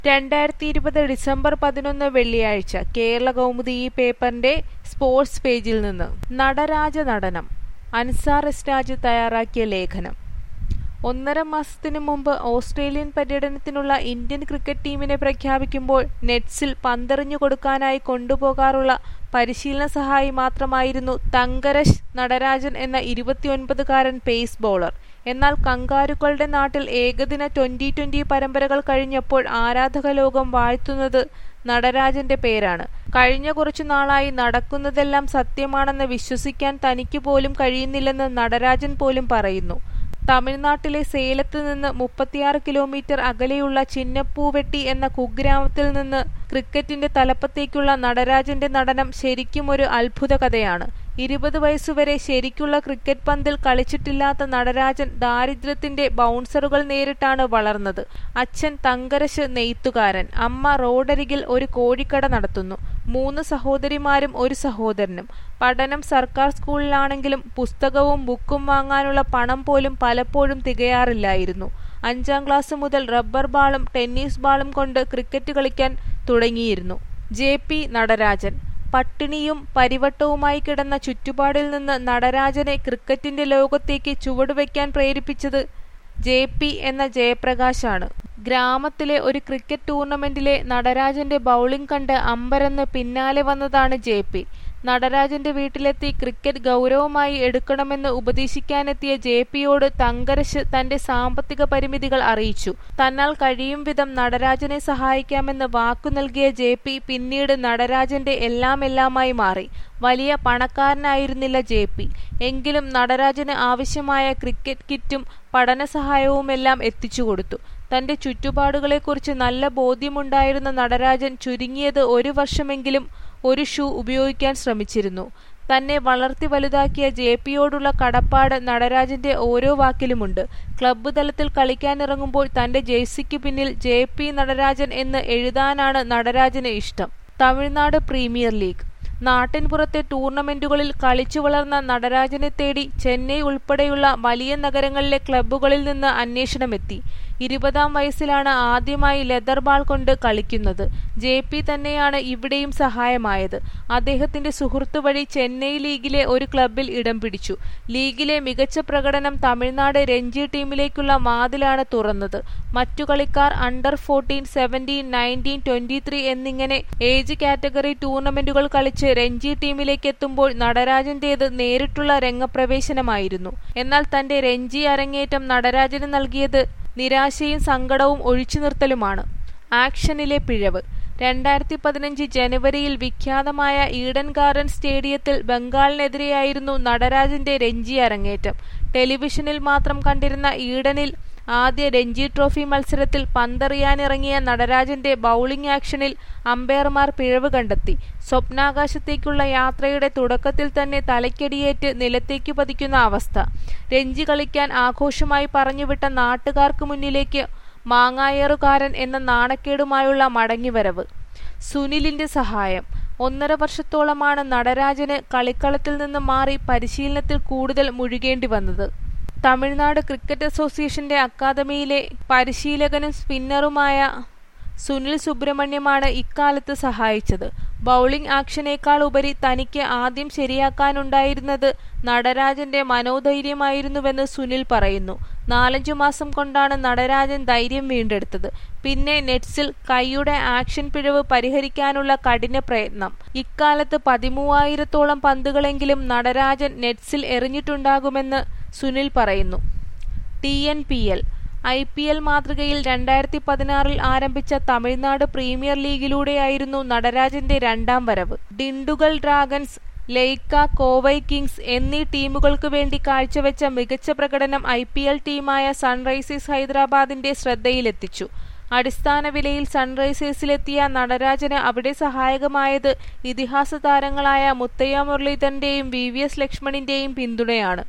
രണ്ടായിരത്തി ഇരുപത് ഡിസംബർ പതിനൊന്ന് വെള്ളിയാഴ്ച കേരള കൗമുദി ഈ പേപ്പറിന്റെ സ്പോർട്സ് പേജിൽ നിന്ന് നടരാജ നടനം അൻസാർ എസ് രാജ് തയ്യാറാക്കിയ ലേഖനം ഒന്നര മാസത്തിനു മുമ്പ് ഓസ്ട്രേലിയൻ പര്യടനത്തിനുള്ള ഇന്ത്യൻ ക്രിക്കറ്റ് ടീമിനെ പ്രഖ്യാപിക്കുമ്പോൾ നെറ്റ്സിൽ പന്തെറിഞ്ഞു കൊടുക്കാനായി കൊണ്ടുപോകാറുള്ള പരിശീലന സഹായി മാത്രമായിരുന്നു തങ്കരശ് നടരാജൻ എന്ന ഇരുപത്തിയൊൻപതുകാരൻ പേസ് ബോളർ എന്നാൽ കങ്കാരുക്കളുടെ നാട്ടിൽ ഏകദിന ട്വന്റി ട്വന്റി പരമ്പരകൾ കഴിഞ്ഞപ്പോൾ ആരാധക ലോകം വാഴ്ത്തുന്നത് നടരാജന്റെ പേരാണ് കഴിഞ്ഞ കുറച്ചു നാളായി നടക്കുന്നതെല്ലാം സത്യമാണെന്ന് വിശ്വസിക്കാൻ തനിക്ക് പോലും കഴിയുന്നില്ലെന്ന് നടരാജൻ പോലും പറയുന്നു തമിഴ്നാട്ടിലെ സേലത്ത് നിന്ന് മുപ്പത്തിയാറ് കിലോമീറ്റർ അകലെയുള്ള ചിന്നപ്പൂവെട്ടി എന്ന കുഗ്രാമത്തിൽ നിന്ന് ക്രിക്കറ്റിന്റെ തലപ്പത്തേക്കുള്ള നടരാജന്റെ നടനം ശരിക്കും ഒരു അത്ഭുത കഥയാണ് ഇരുപത് വയസ്സുവരെ ശരിക്കുള്ള ക്രിക്കറ്റ് പന്തിൽ കളിച്ചിട്ടില്ലാത്ത നടരാജൻ ദാരിദ്ര്യത്തിന്റെ ബൗൺസറുകൾ നേരിട്ടാണ് വളർന്നത് അച്ഛൻ തങ്കരശ് നെയ്ത്തുകാരൻ അമ്മ റോഡരികിൽ ഒരു കോഴിക്കട നടത്തുന്നു മൂന്ന് സഹോദരിമാരും ഒരു സഹോദരനും പഠനം സർക്കാർ സ്കൂളിലാണെങ്കിലും പുസ്തകവും ബുക്കും വാങ്ങാനുള്ള പണം പോലും പലപ്പോഴും തികയാറില്ലായിരുന്നു അഞ്ചാം ക്ലാസ് മുതൽ റബ്ബർ ബാളും ടെന്നീസ് ബാളും കൊണ്ട് ക്രിക്കറ്റ് കളിക്കാൻ തുടങ്ങിയിരുന്നു ജെ പി നടരാജൻ പട്ടിണിയും പരിവട്ടവുമായി കിടന്ന ചുറ്റുപാടിൽ നിന്ന് നടരാജനെ ക്രിക്കറ്റിന്റെ ലോകത്തേക്ക് ചുവടുവെക്കാൻ പ്രേരിപ്പിച്ചത് ജെ പി എന്ന ജയപ്രകാശാണ് ഗ്രാമത്തിലെ ഒരു ക്രിക്കറ്റ് ടൂർണമെന്റിലെ നടരാജന്റെ ബൗളിംഗ് കണ്ട് അമ്പരന്ന് പിന്നാലെ വന്നതാണ് ജെ പി നടരാജന്റെ വീട്ടിലെത്തി ക്രിക്കറ്റ് ഗൗരവമായി എടുക്കണമെന്ന് ഉപദേശിക്കാനെത്തിയ ജെ പിയോട് തങ്കരശ് തന്റെ സാമ്പത്തിക പരിമിതികൾ അറിയിച്ചു തന്നാൽ കഴിയും വിധം നടരാജനെ സഹായിക്കാമെന്ന് വാക്കു നൽകിയ ജെ പി പിന്നീട് നടരാജന്റെ എല്ലാം എല്ലാമായി മാറി വലിയ പണക്കാരനായിരുന്നില്ല ജെ പി എങ്കിലും നടരാജന് ആവശ്യമായ ക്രിക്കറ്റ് കിറ്റും പഠന സഹായവുമെല്ലാം എത്തിച്ചുകൊടുത്തു തന്റെ ചുറ്റുപാടുകളെക്കുറിച്ച് നല്ല ബോധ്യമുണ്ടായിരുന്ന നടരാജൻ ചുരുങ്ങിയത് ഒരു വർഷമെങ്കിലും ഒരു ഷൂ ഉപയോഗിക്കാൻ ശ്രമിച്ചിരുന്നു തന്നെ വളർത്തി വലുതാക്കിയ ജെ പിയോടുള്ള കടപ്പാട് നടരാജന്റെ ഓരോ വാക്കിലുമുണ്ട് ക്ലബ്ബ് തലത്തിൽ കളിക്കാനിറങ്ങുമ്പോൾ തന്റെ ജേഴ്സിക്ക് പിന്നിൽ ജെ പി നടരാജൻ എന്ന് എഴുതാനാണ് നടരാജന് ഇഷ്ടം തമിഴ്നാട് പ്രീമിയർ ലീഗ് നാട്ടിൻപുറത്തെ ടൂർണമെന്റുകളിൽ കളിച്ചു വളർന്ന നടരാജനെ തേടി ചെന്നൈ ഉൾപ്പെടെയുള്ള വലിയ നഗരങ്ങളിലെ ക്ലബ്ബുകളിൽ നിന്ന് അന്വേഷണമെത്തി ഇരുപതാം വയസ്സിലാണ് ആദ്യമായി ലെതർ ബാൾ കൊണ്ട് കളിക്കുന്നത് ജെ പി തന്നെയാണ് ഇവിടെയും സഹായമായത് അദ്ദേഹത്തിന്റെ സുഹൃത്തു വഴി ചെന്നൈ ലീഗിലെ ഒരു ക്ലബിൽ ഇടം പിടിച്ചു ലീഗിലെ മികച്ച പ്രകടനം തമിഴ്നാട് രഞ്ജി ടീമിലേക്കുള്ള വാതിലാണ് തുറന്നത് മറ്റു കളിക്കാർ under fourteen seventeen nineteen twenty three എന്നിങ്ങനെ ഏജ് കാറ്റഗറി ടൂർണമെന്റുകൾ കളിച്ച് രഞ്ജി ടീമിലേക്ക് എത്തുമ്പോൾ നടരാജന്റേത് നേരിട്ടുള്ള രംഗപ്രവേശനമായിരുന്നു എന്നാൽ തന്റെ രഞ്ജി അരങ്ങേറ്റം നടരാജന് നൽകിയത് നിരാശയും സങ്കടവും ഒഴിച്ചു നിർത്തലുമാണ് ആക്ഷനിലെ പിഴവ് രണ്ടായിരത്തി പതിനഞ്ച് ജനുവരിയിൽ വിഖ്യാതമായ ഈഡൻ ഗാർഡൻ സ്റ്റേഡിയത്തിൽ ബംഗാളിനെതിരെയായിരുന്നു നടരാജന്റെ രഞ്ജി അരങ്ങേറ്റം ടെലിവിഷനിൽ മാത്രം കണ്ടിരുന്ന ഈഡനിൽ ആദ്യ രഞ്ജി ട്രോഫി മത്സരത്തിൽ പന്തെറിയാനിറങ്ങിയ നടരാജന്റെ ബൗളിംഗ് ആക്ഷനിൽ അമ്പയർമാർ പിഴവ് കണ്ടെത്തി സ്വപ്നാകാശത്തേക്കുള്ള യാത്രയുടെ തുടക്കത്തിൽ തന്നെ തലയ്ക്കടിയേറ്റ് നിലത്തേക്ക് പതിക്കുന്ന അവസ്ഥ രഞ്ജി കളിക്കാൻ ആഘോഷമായി പറഞ്ഞുവിട്ട നാട്ടുകാർക്ക് മുന്നിലേക്ക് മാങ്ങായേറുകാരൻ എന്ന നാണക്കേടുമായുള്ള മടങ്ങിവരവ് സുനിലിന്റെ സഹായം ഒന്നര വർഷത്തോളമാണ് നടരാജന് കളിക്കളത്തിൽ നിന്ന് മാറി പരിശീലനത്തിൽ കൂടുതൽ മുഴുകേണ്ടി വന്നത് തമിഴ്നാട് ക്രിക്കറ്റ് അസോസിയേഷന്റെ അക്കാദമിയിലെ പരിശീലകനും സ്പിന്നറുമായ സുനിൽ സുബ്രഹ്മണ്യമാണ് ഇക്കാലത്ത് സഹായിച്ചത് ബൗളിംഗ് ആക്ഷനേക്കാൾ ഉപരി തനിക്ക് ആദ്യം ശരിയാക്കാനുണ്ടായിരുന്നത് നടരാജന്റെ മനോധൈര്യമായിരുന്നുവെന്ന് സുനിൽ പറയുന്നു നാലഞ്ചു മാസം കൊണ്ടാണ് നടരാജൻ ധൈര്യം വീണ്ടെടുത്തത് പിന്നെ നെറ്റ്സിൽ കൈയുടെ ആക്ഷൻ പിഴവ് പരിഹരിക്കാനുള്ള കഠിന പ്രയത്നം ഇക്കാലത്ത് പതിമൂവായിരത്തോളം പന്തുകളെങ്കിലും നടരാജൻ നെറ്റ്സിൽ എറിഞ്ഞിട്ടുണ്ടാകുമെന്ന് സുനിൽ പറയുന്നു T N P L I P L മാതൃകയിൽ രണ്ടായിരത്തി പതിനാറിൽ ആരംഭിച്ച തമിഴ്നാട് പ്രീമിയർ ലീഗിലൂടെയായിരുന്നു നടരാജന്റെ രണ്ടാം വരവ് ഡിണ്ടുഗൽ ഡ്രാഗൺസ് ലെയ്ക്ക കോവൈ കിങ്സ് എന്നീ ടീമുകൾക്ക് വേണ്ടി കാഴ്ചവെച്ച മികച്ച പ്രകടനം ഐ പി എൽ ടീമായ സൺറൈസേഴ്സ് ഹൈദരാബാദിന്റെ ശ്രദ്ധയിലെത്തിച്ചു അടിസ്ഥാന വിലയിൽ സൺറൈസേഴ്സിലെത്തിയ നടരാജന് അവിടെ സഹായകമായത് ഇതിഹാസ താരങ്ങളായ മുത്തയ്യ മുരളീധരന്റെയും വി വി എസ് ലക്ഷ്മണിന്റെയും പിന്തുണയാണ്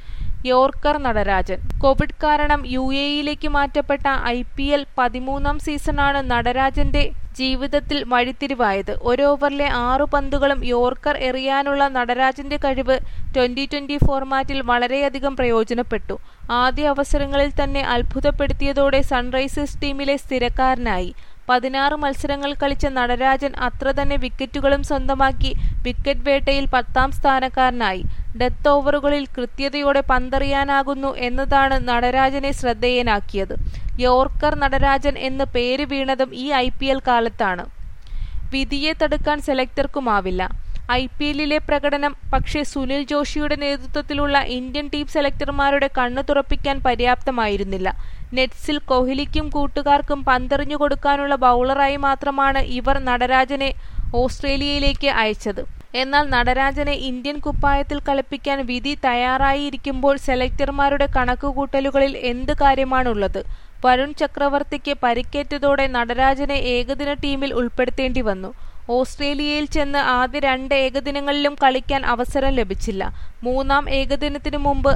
യോർക്കർ നടരാജൻ കോവിഡ് കാരണം യു എയിലേക്ക് മാറ്റപ്പെട്ട ഐ പി എൽ പതിമൂന്നാം സീസണാണ് നടരാജന്റെ ജീവിതത്തിൽ വഴിത്തിരിവായത് ഒരു ഓവറിലെ ആറു പന്തുകളും യോർക്കർ എറിയാനുള്ള നടരാജന്റെ കഴിവ് ട്വന്റി ട്വന്റി ഫോർമാറ്റിൽ വളരെയധികം പ്രയോജനപ്പെട്ടു ആദ്യ അവസരങ്ങളിൽ തന്നെ അത്ഭുതപ്പെടുത്തിയതോടെ സൺറൈസേഴ്സ് ടീമിലെ സ്ഥിരക്കാരനായി പതിനാറ് മത്സരങ്ങൾ കളിച്ച നടരാജൻ അത്ര തന്നെ വിക്കറ്റുകളും സ്വന്തമാക്കി വിക്കറ്റ് വേട്ടയിൽ പത്താം സ്ഥാനക്കാരനായി ഡെത്ത് ഓവറുകളിൽ കൃത്യതയോടെ പന്തെറിയാനാകുന്നു എന്നതാണ് നടരാജനെ ശ്രദ്ധേയനാക്കിയത് യോർക്കർ നടരാജൻ എന്ന് പേര് വീണതും ഈ ഐ കാലത്താണ് വിധിയെ തടുക്കാൻ സെലക്ടർക്കുമാവില്ല ഐ പി എല്ലിലെ പ്രകടനം പക്ഷേ സുനിൽ ജോഷിയുടെ നേതൃത്വത്തിലുള്ള ഇന്ത്യൻ ടീം സെലക്ടർമാരുടെ കണ്ണു തുറപ്പിക്കാൻ പര്യാപ്തമായിരുന്നില്ല നെറ്റ്സിൽ കോഹ്ലിക്കും കൂട്ടുകാർക്കും പന്തെറിഞ്ഞു കൊടുക്കാനുള്ള ബൗളറായി മാത്രമാണ് ഇവർ നടരാജനെ ഓസ്ട്രേലിയയിലേക്ക് അയച്ചത് എന്നാൽ നടരാജനെ ഇന്ത്യൻ കുപ്പായത്തിൽ കളിപ്പിക്കാൻ വിധി തയ്യാറായിരിക്കുമ്പോൾ സെലക്ടർമാരുടെ കണക്കുകൂട്ടലുകളിൽ എന്ത് കാര്യമാണുള്ളത് വരുൺ ചക്രവർത്തിക്ക് പരിക്കേറ്റതോടെ നടരാജനെ ഏകദിന ടീമിൽ ഉൾപ്പെടുത്തേണ്ടി വന്നു ഓസ്ട്രേലിയയിൽ ചെന്ന് ആദ്യ രണ്ട് ഏകദിനങ്ങളിലും കളിക്കാൻ അവസരം ലഭിച്ചില്ല മൂന്നാം ഏകദിനത്തിനു മുമ്പ്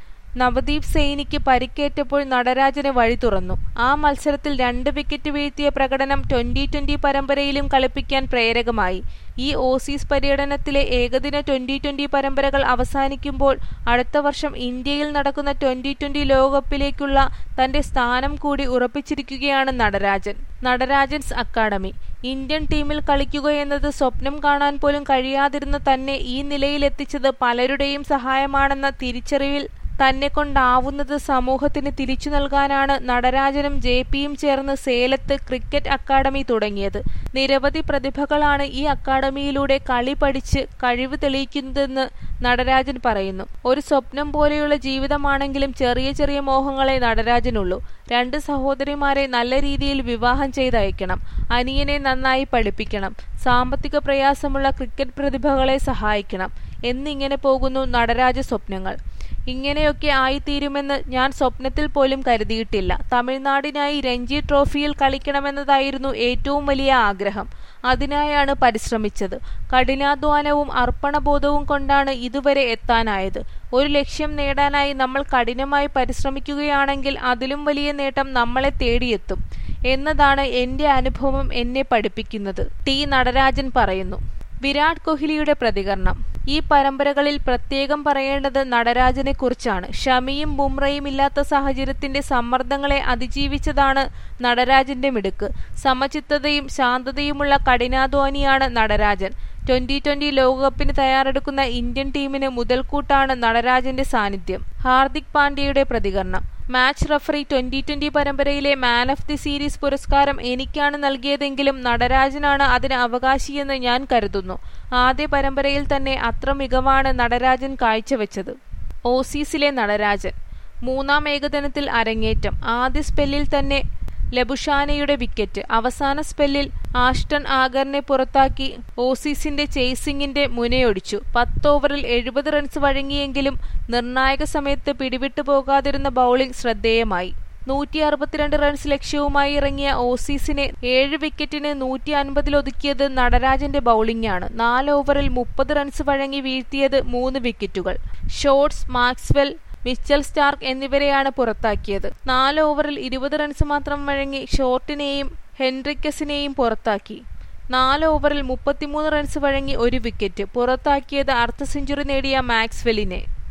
നവദീപ് സൈനിക്ക് പരിക്കേറ്റപ്പോൾ നടരാജന് വഴി തുറന്നു ആ മത്സരത്തിൽ രണ്ട് വിക്കറ്റ് വീഴ്ത്തിയ പ്രകടനം ട്വന്റി ട്വന്റി പരമ്പരയിലും കളിപ്പിക്കാൻ പ്രേരകമായി ഈ ഓസീസ് പര്യടനത്തിലെ ഏകദിന ട്വന്റി ട്വന്റി പരമ്പരകൾ അവസാനിക്കുമ്പോൾ അടുത്ത വർഷം ഇന്ത്യയിൽ നടക്കുന്ന ട്വന്റി ട്വന്റി ലോകകപ്പിലേക്കുള്ള തന്റെ സ്ഥാനം കൂടി ഉറപ്പിച്ചിരിക്കുകയാണ് നടരാജൻ നടരാജൻസ് അക്കാദമി ഇന്ത്യൻ ടീമിൽ കളിക്കുകയെന്നത് സ്വപ്നം കാണാൻ പോലും കഴിയാതിരുന്ന തന്നെ ഈ നിലയിലെത്തിച്ചത് പലരുടെയും സഹായമാണെന്ന തിരിച്ചറിവിൽ തന്നെ കൊണ്ടാവുന്നത് സമൂഹത്തിന് തിരിച്ചു നൽകാനാണ് നടരാജനും ജെ പിയും ചേർന്ന് സേലത്ത് ക്രിക്കറ്റ് അക്കാദമി തുടങ്ങിയത് നിരവധി പ്രതിഭകളാണ് ഈ അക്കാദമിയിലൂടെ കളി പഠിച്ച് കഴിവ് തെളിയിക്കുന്നതെന്ന് നടരാജൻ പറയുന്നു ഒരു സ്വപ്നം പോലെയുള്ള ജീവിതമാണെങ്കിലും ചെറിയ ചെറിയ മോഹങ്ങളെ നടരാജനുള്ളൂ രണ്ട് സഹോദരിമാരെ നല്ല രീതിയിൽ വിവാഹം ചെയ്തയക്കണം അനിയനെ നന്നായി പഠിപ്പിക്കണം സാമ്പത്തിക പ്രയാസമുള്ള ക്രിക്കറ്റ് പ്രതിഭകളെ സഹായിക്കണം എന്നിങ്ങനെ പോകുന്നു നടരാജ സ്വപ്നങ്ങൾ ഇങ്ങനെയൊക്കെ ആയിത്തീരുമെന്ന് ഞാൻ സ്വപ്നത്തിൽ പോലും കരുതിയിട്ടില്ല തമിഴ്നാടിനായി രഞ്ജി ട്രോഫിയിൽ കളിക്കണമെന്നതായിരുന്നു ഏറ്റവും വലിയ ആഗ്രഹം അതിനായാണ് പരിശ്രമിച്ചത് കഠിനാധ്വാനവും അർപ്പണബോധവും കൊണ്ടാണ് ഇതുവരെ എത്താനായത് ഒരു ലക്ഷ്യം നേടാനായി നമ്മൾ കഠിനമായി പരിശ്രമിക്കുകയാണെങ്കിൽ അതിലും വലിയ നേട്ടം നമ്മളെ തേടിയെത്തും എന്നതാണ് എന്റെ അനുഭവം എന്നെ പഠിപ്പിക്കുന്നത് ടി നടരാജൻ പറയുന്നു വിരാട് കോഹ്ലിയുടെ പ്രതികരണം ഈ പരമ്പരകളിൽ പ്രത്യേകം പറയേണ്ടത് നടരാജനെ കുറിച്ചാണ് ഷമിയും ബുംറയും ഇല്ലാത്ത സാഹചര്യത്തിന്റെ സമ്മർദ്ദങ്ങളെ അതിജീവിച്ചതാണ് നടരാജന്റെ മിടുക്ക് സമചിത്തതയും ശാന്തതയുമുള്ള കഠിനാധ്വാനിയാണ് നടരാജൻ ട്വന്റി ട്വന്റി ലോകകപ്പിന് തയ്യാറെടുക്കുന്ന ഇന്ത്യൻ ടീമിന് മുതൽക്കൂട്ടാണ് നടരാജന്റെ സാന്നിധ്യം ഹാർദിക് പാണ്ഡ്യയുടെ പ്രതികരണം മാച്ച് റഫറി ട്വന്റി ട്വന്റി പരമ്പരയിലെ മാൻ ഓഫ് ദി സീരീസ് പുരസ്കാരം എനിക്കാണ് നൽകിയതെങ്കിലും നടരാജനാണ് അതിന് അവകാശിയെന്ന് ഞാൻ കരുതുന്നു ആദ്യ പരമ്പരയിൽ തന്നെ അത്ര മികവാണ് നടരാജൻ കാഴ്ചവെച്ചത് ഓസീസിലെ നടരാജൻ മൂന്നാം ഏകദിനത്തിൽ അരങ്ങേറ്റം ആദ്യ സ്പെല്ലിൽ തന്നെ ലബുഷാനയുടെ വിക്കറ്റ് അവസാന സ്പെല്ലിൽ ആഷ്ടൺ ആഗറിനെ പുറത്താക്കി ഓസീസിന്റെ ചേസിംഗിന്റെ മുനയൊടിച്ചു പത്ത് ഓവറിൽ എഴുപത് റൺസ് വഴങ്ങിയെങ്കിലും നിർണായക സമയത്ത് പിടിവിട്ടു പോകാതിരുന്ന ബൌളിംഗ് ശ്രദ്ധേയമായി നൂറ്റി അറുപത്തിരണ്ട് റൺസ് ലക്ഷ്യവുമായി ഇറങ്ങിയ ഓസീസിനെ ഏഴ് വിക്കറ്റിന് നൂറ്റി അൻപതിലൊതുക്കിയത് നടരാജന്റെ ബൌളിംഗാണ് നാല് ഓവറിൽ മുപ്പത് റൺസ് വഴങ്ങി വീഴ്ത്തിയത് മൂന്ന് വിക്കറ്റുകൾ ഷോട്ട്സ് മാക്സ്വെൽ മിച്ചൽ സ്റ്റാർക്ക് എന്നിവരെയാണ് പുറത്താക്കിയത് നാല് ഓവറിൽ ഇരുപത് റൺസ് മാത്രം വഴങ്ങി ഷോർട്ടിനെയും ഹെൻറിക്കസിനെയും പുറത്താക്കി നാല് ഓവറിൽ മുപ്പത്തിമൂന്ന് റൺസ് വഴങ്ങി ഒരു വിക്കറ്റ് പുറത്താക്കിയത് അർദ്ധ സെഞ്ചുറി നേടിയ മാക്സ്വെലിനെ